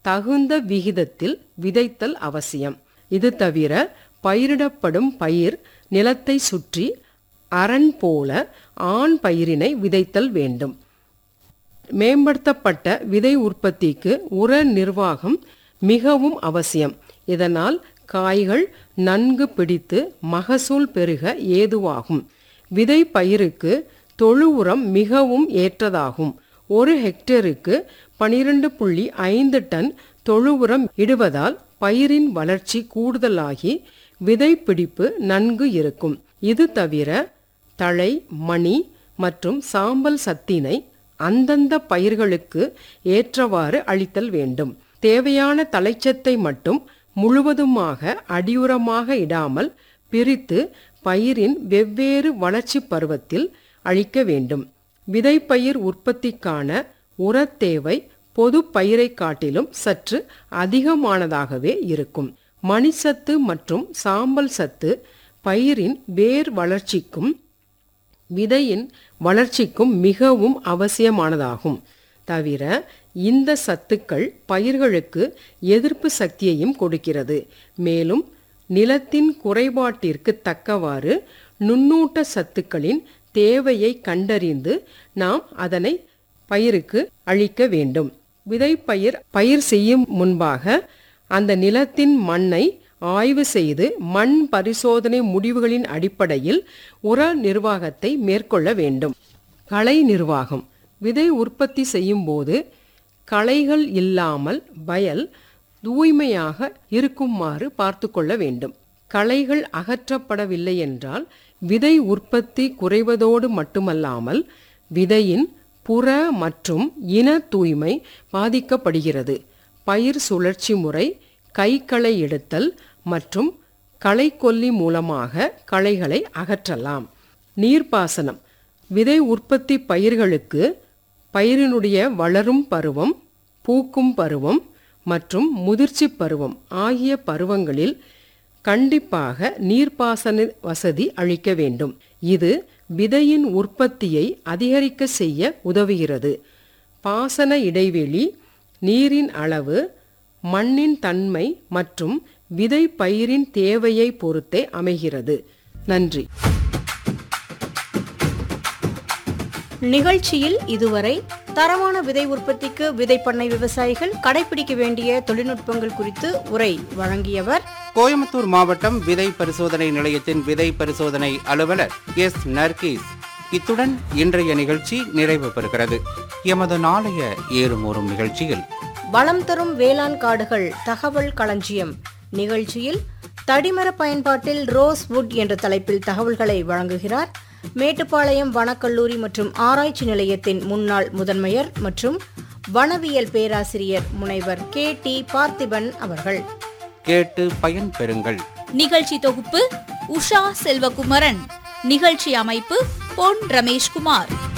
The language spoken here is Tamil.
தகுந்த விகிதத்தில் விதைத்தல் அவசியம் இது தவிர பயிரிடப்படும் பயிர் நிலத்தை சுற்றி அரண் போல ஆண் பயிரினை விதைத்தல் வேண்டும் மேம்படுத்தப்பட்ட விதை உற்பத்திக்கு உர நிர்வாகம் மிகவும் அவசியம் இதனால் காய்கள் நன்கு பிடித்து மகசூல் பெருக ஏதுவாகும் விதை பயிருக்கு தொழு உரம் மிகவும் ஏற்றதாகும் ஒரு ஹெக்டேருக்கு பனிரெண்டு புள்ளி ஐந்து டன் தொழு உரம் இடுவதால் பயிரின் வளர்ச்சி கூடுதலாகி விதை பிடிப்பு நன்கு இருக்கும் இது தவிர தழை மணி மற்றும் சாம்பல் சத்தினை அந்தந்த பயிர்களுக்கு ஏற்றவாறு அளித்தல் வேண்டும் தேவையான தலைச்சத்தை மட்டும் முழுவதுமாக அடியுரமாக இடாமல் பிரித்து பயிரின் வெவ்வேறு வளர்ச்சி பருவத்தில் அளிக்க வேண்டும் விதைப்பயிர் உற்பத்திக்கான உரத் தேவை பொது பயிரை காட்டிலும் சற்று அதிகமானதாகவே இருக்கும் மணிசத்து மற்றும் சாம்பல் சத்து பயிரின் வேர் வளர்ச்சிக்கும் விதையின் வளர்ச்சிக்கும் மிகவும் அவசியமானதாகும் தவிர இந்த சத்துக்கள் பயிர்களுக்கு எதிர்ப்பு சக்தியையும் கொடுக்கிறது மேலும் நிலத்தின் குறைபாட்டிற்கு தக்கவாறு நுண்ணூட்ட சத்துக்களின் தேவையை கண்டறிந்து நாம் அதனை பயிருக்கு அளிக்க வேண்டும் விதைப்பயிர் பயிர் செய்யும் முன்பாக அந்த நிலத்தின் மண்ணை ஆய்வு செய்து மண் பரிசோதனை முடிவுகளின் அடிப்படையில் உர நிர்வாகத்தை மேற்கொள்ள வேண்டும் களை நிர்வாகம் விதை உற்பத்தி செய்யும் போது களைகள் இல்லாமல் வயல் தூய்மையாக இருக்குமாறு பார்த்து கொள்ள வேண்டும் களைகள் அகற்றப்படவில்லை என்றால் விதை உற்பத்தி குறைவதோடு மட்டுமல்லாமல் விதையின் புற மற்றும் இன தூய்மை பாதிக்கப்படுகிறது பயிர் சுழற்சி முறை கைகளை எடுத்தல் மற்றும் களைக்கொல்லி மூலமாக களைகளை அகற்றலாம் நீர்ப்பாசனம் விதை உற்பத்தி பயிர்களுக்கு பயிரினுடைய வளரும் பருவம் பூக்கும் பருவம் மற்றும் முதிர்ச்சி பருவம் ஆகிய பருவங்களில் கண்டிப்பாக நீர்ப்பாசன வசதி அளிக்க வேண்டும் இது விதையின் உற்பத்தியை அதிகரிக்க செய்ய உதவுகிறது பாசன இடைவெளி நீரின் அளவு மண்ணின் தன்மை மற்றும் விதை பயிரின் தேவையை பொறுத்தே அமைகிறது நன்றி நிகழ்ச்சியில் இதுவரை தரமான விதை உற்பத்திக்கு விதை பண்ணை விவசாயிகள் கடைபிடிக்க வேண்டிய தொழில்நுட்பங்கள் குறித்து உரை வழங்கியவர் கோயம்புத்தூர் மாவட்டம் விதை பரிசோதனை நிலையத்தின் விதை பரிசோதனை அலுவலர் எஸ் நர்கீஸ் இத்துடன் இன்றைய நிகழ்ச்சி நிறைவு பெறுகிறது எமது நாளைய ஏறுமூறும் நிகழ்ச்சியில் வளம் தரும் வேளாண் காடுகள் தகவல் களஞ்சியம் நிகழ்ச்சியில் தடிமர பயன்பாட்டில் ரோஸ் வுட் என்ற தலைப்பில் தகவல்களை வழங்குகிறார் மேட்டுப்பாளையம் வனக்கல்லூரி மற்றும் ஆராய்ச்சி நிலையத்தின் முன்னாள் முதன்மையர் மற்றும் வனவியல் பேராசிரியர் முனைவர் கே டி பார்த்திபன் அவர்கள் கேட்டு பயன் பெறுங்கள் நிகழ்ச்சி தொகுப்பு உஷா செல்வகுமரன் நிகழ்ச்சி அமைப்பு பொன் ரமேஷ்குமார்